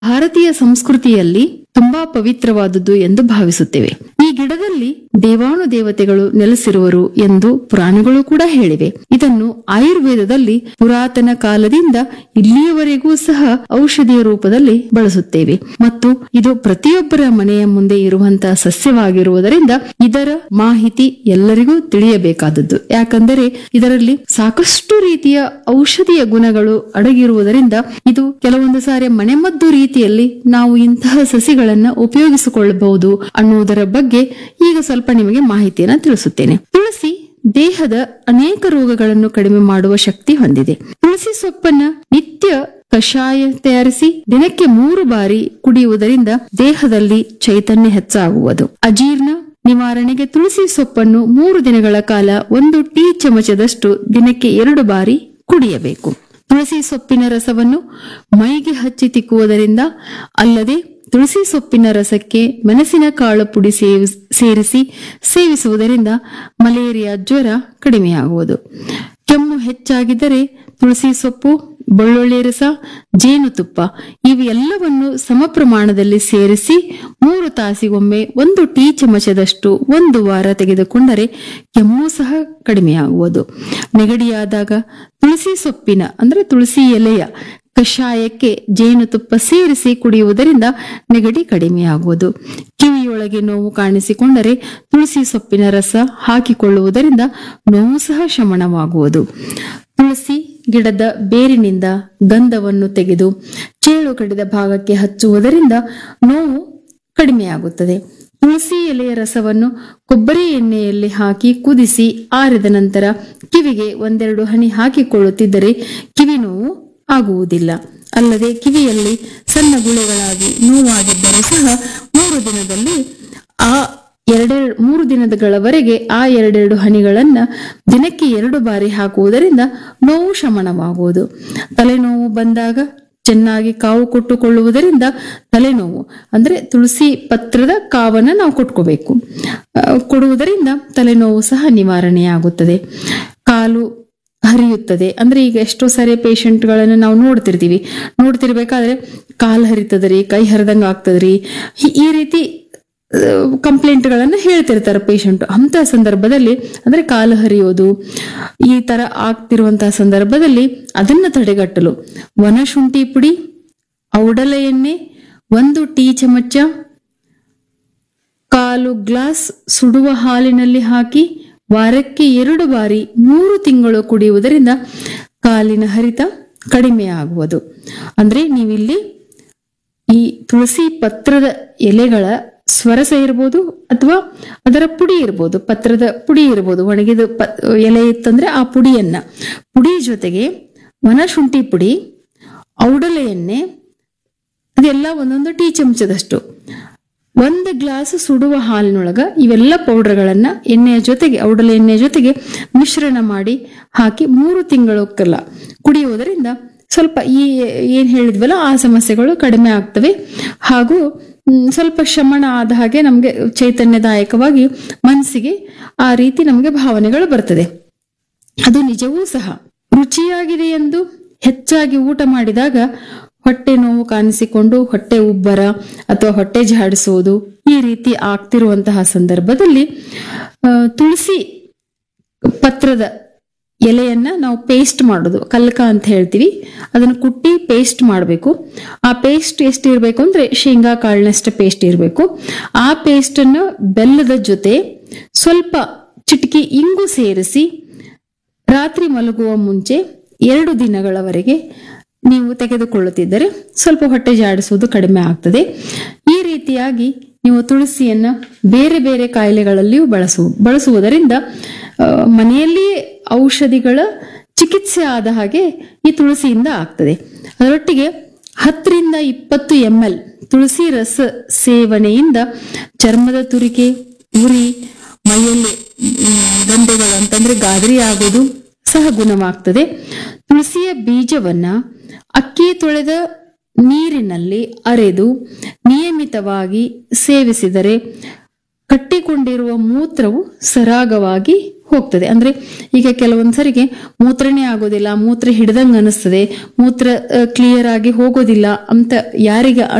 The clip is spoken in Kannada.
ಭಾರತೀಯ ಸಂಸ್ಕೃತಿಯಲ್ಲಿ ತುಂಬಾ ಪವಿತ್ರವಾದುದು ಎಂದು ಭಾವಿಸುತ್ತೇವೆ ಈ ಗಿಡದಲ್ಲಿ ದೇವಾನು ದೇವತೆಗಳು ನೆಲೆಸಿರುವರು ಎಂದು ಪುರಾಣಗಳು ಕೂಡ ಹೇಳಿವೆ ಇದನ್ನು ಆಯುರ್ವೇದದಲ್ಲಿ ಪುರಾತನ ಕಾಲದಿಂದ ಇಲ್ಲಿಯವರೆಗೂ ಸಹ ಔಷಧಿಯ ರೂಪದಲ್ಲಿ ಬಳಸುತ್ತೇವೆ ಮತ್ತು ಇದು ಪ್ರತಿಯೊಬ್ಬರ ಮನೆಯ ಮುಂದೆ ಇರುವಂತಹ ಸಸ್ಯವಾಗಿರುವುದರಿಂದ ಇದರ ಮಾಹಿತಿ ಎಲ್ಲರಿಗೂ ತಿಳಿಯಬೇಕಾದದ್ದು ಯಾಕಂದರೆ ಇದರಲ್ಲಿ ಸಾಕಷ್ಟು ರೀತಿಯ ಔಷಧಿಯ ಗುಣಗಳು ಅಡಗಿರುವುದರಿಂದ ಇದು ಕೆಲವೊಂದು ಸಾರಿ ಮನೆಮದ್ದು ರೀತಿಯಲ್ಲಿ ನಾವು ಇಂತಹ ಸಸಿಗಳನ್ನ ಉಪಯೋಗಿಸಿಕೊಳ್ಳಬಹುದು ಅನ್ನುವುದರ ಬಗ್ಗೆ ಈಗ ಸ್ವಲ್ಪ ನಿಮಗೆ ಮಾಹಿತಿಯನ್ನ ತಿಳಿಸುತ್ತೇನೆ ತುಳಸಿ ದೇಹದ ಅನೇಕ ರೋಗಗಳನ್ನು ಕಡಿಮೆ ಮಾಡುವ ಶಕ್ತಿ ಹೊಂದಿದೆ ತುಳಸಿ ಸೊಪ್ಪನ್ನ ನಿತ್ಯ ಕಷಾಯ ತಯಾರಿಸಿ ದಿನಕ್ಕೆ ಮೂರು ಬಾರಿ ಕುಡಿಯುವುದರಿಂದ ದೇಹದಲ್ಲಿ ಚೈತನ್ಯ ಹೆಚ್ಚಾಗುವುದು ಅಜೀರ್ಣ ನಿವಾರಣೆಗೆ ತುಳಸಿ ಸೊಪ್ಪನ್ನು ಮೂರು ದಿನಗಳ ಕಾಲ ಒಂದು ಟೀ ಚಮಚದಷ್ಟು ದಿನಕ್ಕೆ ಎರಡು ಬಾರಿ ಕುಡಿಯಬೇಕು ತುಳಸಿ ಸೊಪ್ಪಿನ ರಸವನ್ನು ಮೈಗೆ ಹಚ್ಚಿ ತಿಕ್ಕುವುದರಿಂದ ಅಲ್ಲದೆ ತುಳಸಿ ಸೊಪ್ಪಿನ ರಸಕ್ಕೆ ಮೆಣಸಿನ ಕಾಳು ಪುಡಿ ಸೇವಿಸ್- ಸೇರಿಸಿ ಸೇವಿಸುವುದರಿಂದ ಮಲೇರಿಯಾ ಜ್ವರ ಕಡಿಮೆಯಾಗುವುದು ಕೆಮ್ಮು ಹೆಚ್ಚಾಗಿದ್ದರೆ ತುಳಸಿ ಸೊಪ್ಪು ಬೆಳ್ಳುಳ್ಳಿ ರಸ ಜೇನುತುಪ್ಪ ಇವು ಎಲ್ಲವನ್ನು ಸಮ ಪ್ರಮಾಣದಲ್ಲಿ ಸೇರಿಸಿ ಮೂರು ತಾಸಿಗೊಮ್ಮೆ ಒಂದು ಟೀ ಚಮಚದಷ್ಟು ಒಂದು ವಾರ ತೆಗೆದುಕೊಂಡರೆ ಕೆಮ್ಮು ಸಹ ಕಡಿಮೆಯಾಗುವುದು ನೆಗಡಿಯಾದಾಗ ತುಳಸಿ ಸೊಪ್ಪಿನ ಅಂದ್ರೆ ತುಳಸಿ ಎಲೆಯ ಕಷಾಯಕ್ಕೆ ಜೇನುತುಪ್ಪ ಸೇರಿಸಿ ಕುಡಿಯುವುದರಿಂದ ನೆಗಡಿ ಕಡಿಮೆಯಾಗುವುದು ಕಿವಿಯೊಳಗೆ ನೋವು ಕಾಣಿಸಿಕೊಂಡರೆ ತುಳಸಿ ಸೊಪ್ಪಿನ ರಸ ಹಾಕಿಕೊಳ್ಳುವುದರಿಂದ ನೋವು ಸಹ ಶಮನವಾಗುವುದು ತುಳಸಿ ಗಿಡದ ಬೇರಿನಿಂದ ಗಂಧವನ್ನು ತೆಗೆದು ಚೇಳು ಕಡಿದ ಭಾಗಕ್ಕೆ ಹಚ್ಚುವುದರಿಂದ ನೋವು ಕಡಿಮೆಯಾಗುತ್ತದೆ ತುಳಸಿ ಎಲೆಯ ರಸವನ್ನು ಕೊಬ್ಬರಿ ಎಣ್ಣೆಯಲ್ಲಿ ಹಾಕಿ ಕುದಿಸಿ ಆರಿದ ನಂತರ ಕಿವಿಗೆ ಒಂದೆರಡು ಹನಿ ಹಾಕಿಕೊಳ್ಳುತ್ತಿದ್ದರೆ ಕಿವಿ ನೋವು ಆಗುವುದಿಲ್ಲ ಅಲ್ಲದೆ ಕಿವಿಯಲ್ಲಿ ಸಣ್ಣ ಗುಳೆಗಳಾಗಿ ನೋವಾಗಿದ್ದರೂ ಸಹ ಮೂರು ದಿನದಲ್ಲಿ ಆ ಎರಡೆರಡು ಮೂರು ದಿನಗಳವರೆಗೆ ಆ ಎರಡೆರಡು ಹನಿಗಳನ್ನ ದಿನಕ್ಕೆ ಎರಡು ಬಾರಿ ಹಾಕುವುದರಿಂದ ನೋವು ಶಮನವಾಗುವುದು ತಲೆನೋವು ಬಂದಾಗ ಚೆನ್ನಾಗಿ ಕಾವು ಕೊಟ್ಟುಕೊಳ್ಳುವುದರಿಂದ ತಲೆನೋವು ಅಂದ್ರೆ ತುಳಸಿ ಪತ್ರದ ಕಾವನ್ನ ನಾವು ಕೊಟ್ಕೋಬೇಕು ಆ, ಕೊಡುವುದರಿಂದ ತಲೆನೋವು ಸಹ ನಿವಾರಣೆಯಾಗುತ್ತದೆ ಕಾಲು ಹರಿಯುತ್ತದೆ ಅಂದ್ರೆ ಈಗ ಎಷ್ಟೋ ಸಾರಿ ಪೇಷಂಟ್ಗಳನ್ನು ನಾವು ನೋಡ್ತಿರ್ತೀವಿ ನೋಡ್ತಿರ್ಬೇಕಾದ್ರೆ ಕಾಲು ಹರಿತದ್ರಿ ಕೈ ಹರಿದಂಗ ಆಗ್ತದ್ರಿ ಈ- ಈ ರೀತಿ ಕಂಪ್ಲೇಂಟ್ಗಳನ್ನು ಹೇಳ್ತಿರ್ತಾರೆ ಪೇಷಂಟ್ ಅಂತ ಸಂದರ್ಭದಲ್ಲಿ ಅಂದ್ರೆ ಕಾಲು ಹರಿಯೋದು ಈ ತರ ಆಗ್ತಿರುವಂತಹ ಸಂದರ್ಭದಲ್ಲಿ ಅದನ್ನ ತಡೆಗಟ್ಟಲು ವನಶುಂಠಿ ಪುಡಿ ಔಡಲ ಎಣ್ಣೆ ಒಂದು ಟೀ ಚಮಚ ಕಾಲು ಗ್ಲಾಸ್ ಸುಡುವ ಹಾಲಿನಲ್ಲಿ ಹಾಕಿ ವಾರಕ್ಕೆ ಎರಡು ಬಾರಿ ಮೂರು ತಿಂಗಳು ಕುಡಿಯುವುದರಿಂದ ಕಾಲಿನ ಹರಿತ ಕಡಿಮೆಯಾಗುವುದು ಅಂದ್ರೆ ನೀವಿಲ್ಲಿ ಈ ತುಳಸಿ ಪತ್ರದ ಎಲೆಗಳ ಸ್ವರಸ ಇರ್ಬೋದು ಅಥವಾ ಅದರ ಪುಡಿ ಇರ್ಬೋದು ಪತ್ರದ ಪುಡಿ ಇರ್ಬೋದು ಒಣಗಿದ ಪ ಎಲೆ ಇತ್ತಂದ್ರೆ ಆ ಪುಡಿಯನ್ನ ಪುಡಿ ಜೊತೆಗೆ ವನಶುಂಠಿ ಪುಡಿ ಔಡಲೆ ಎಣ್ಣೆ ಅದೆಲ್ಲ ಒಂದೊಂದು ಟೀ ಚಮಚದಷ್ಟು ಒಂದು ಗ್ಲಾಸ್ ಸುಡುವ ಹಾಲಿನೊಳಗ ಇವೆಲ್ಲ ಪೌಡರ್ಗಳನ್ನ ಎಣ್ಣೆಯ ಜೊತೆಗೆ ಔಡಲೆ ಎಣ್ಣೆಯ ಜೊತೆಗೆ ಮಿಶ್ರಣ ಮಾಡಿ ಹಾಕಿ ಮೂರು ತಿಂಗಳಕ್ಕೆಲ್ಲ ಕುಡಿಯುವುದರಿಂದ ಸ್ವಲ್ಪ ಈ ಏನ್ ಹೇಳಿದ್ವಲ್ಲ ಆ ಸಮಸ್ಯೆಗಳು ಕಡಿಮೆ ಆಗ್ತವೆ ಹಾಗೂ ಮ್, ಸ್ವಲ್ಪ ಶಮನ ಆದ ಹಾಗೆ ನಮಗೆ ಚೈತನ್ಯದಾಯಕವಾಗಿ ಮನಸ್ಸಿಗೆ ಆ ರೀತಿ ನಮಗೆ ಭಾವನೆಗಳು ಬರ್ತದೆ ಅದು ನಿಜವೂ ಸಹ ರುಚಿಯಾಗಿದೆ ಎಂದು ಹೆಚ್ಚಾಗಿ ಊಟ ಮಾಡಿದಾಗ ಹೊಟ್ಟೆ ನೋವು ಕಾಣಿಸಿಕೊಂಡು ಹೊಟ್ಟೆ ಉಬ್ಬರ ಅಥವಾ ಹೊಟ್ಟೆ ಜಾಡಿಸುವುದು ಈ ರೀತಿ ಆಗ್ತಿರುವಂತಹ ಸಂದರ್ಭದಲ್ಲಿ ಆ, ತುಳಸಿ ಪತ್ರದ ಎಲೆಯನ್ನ ನಾವು ಪೇಸ್ಟ್ ಮಾಡೋದು ಕಲ್ಕ ಅಂತ ಹೇಳ್ತೀವಿ ಅದನ್ನು ಕುಟ್ಟಿ ಪೇಸ್ಟ್ ಮಾಡಬೇಕು ಆ ಪೇಸ್ಟ್ ಎಷ್ಟು ಇರಬೇಕು ಅಂದ್ರೆ ಶೇಂಗಾ ಕಾಳಿನಷ್ಟು ಪೇಸ್ಟ್ ಇರಬೇಕು ಆ ಪೇಸ್ಟ್ ಅನ್ನು ಬೆಲ್ಲದ ಜೊತೆ ಸ್ವಲ್ಪ ಚಿಟಕಿ ಇಂಗು ಸೇರಿಸಿ ರಾತ್ರಿ ಮಲಗುವ ಮುಂಚೆ ಎರಡು ದಿನಗಳವರೆಗೆ ನೀವು ತೆಗೆದುಕೊಳ್ಳುತ್ತಿದ್ದರೆ ಸ್ವಲ್ಪ ಹೊಟ್ಟೆ ಜಾಡಿಸುವುದು ಕಡಿಮೆ ಆಗ್ತದೆ ಈ ರೀತಿಯಾಗಿ ನೀವು ತುಳಸಿಯನ್ನ ಬೇರೆ ಬೇರೆ ಕಾಯಿಲೆಗಳಲ್ಲಿಯೂ ಬಳಸು ಬಳಸುವುದರಿಂದ ಆ, ಮನೆಯಲ್ಲಿಯೇ ಔಷಧಿಗಳ ಚಿಕಿತ್ಸೆ ಆದ ಹಾಗೆ ಈ ತುಳಸಿಯಿಂದ ಆಗ್ತದೆ ಅದರೊಟ್ಟಿಗೆ ಹತ್ತರಿಂದ ಇಪ್ಪತ್ತು ಎಂ ಎಲ್ ತುಳಸಿ ರಸ ಸೇವನೆಯಿಂದ ಚರ್ಮದ ತುರಿಕೆ ಉರಿ ಮೈಯಲ್ಲಿ ಮ್, ದಂಡೆಗಳು ಅಂತಂದ್ರೆ ಗಾಬರಿ ಆಗೋದು ಸಹ ಗುಣವಾಗ್ತದೆ ತುಳಸಿಯ ಬೀಜವನ್ನ ಅಕ್ಕಿ ತೊಳೆದ ನೀರಿನಲ್ಲಿ ಅರೆದು ನಿಯಮಿತವಾಗಿ ಸೇವಿಸಿದರೆ ಕಟ್ಟಿಕೊಂಡಿರುವ ಮೂತ್ರವು ಸರಾಗವಾಗಿ ಹೋಗ್ತದೆ ಅಂದ್ರೆ ಈಗ ಕೆಲವೊಂದ್ಸರಿಗೆ ಮೂತ್ರನೇ ಆಗೋದಿಲ್ಲ ಮೂತ್ರ ಹಿಡ್ದಂಗ್ ಅನಿಸ್ತದೆ ಮೂತ್ರ ಕ್ಲಿಯರ್ ಆಗಿ ಹೋಗೋದಿಲ್ಲ ಅಂತ ಯಾರಿಗೆ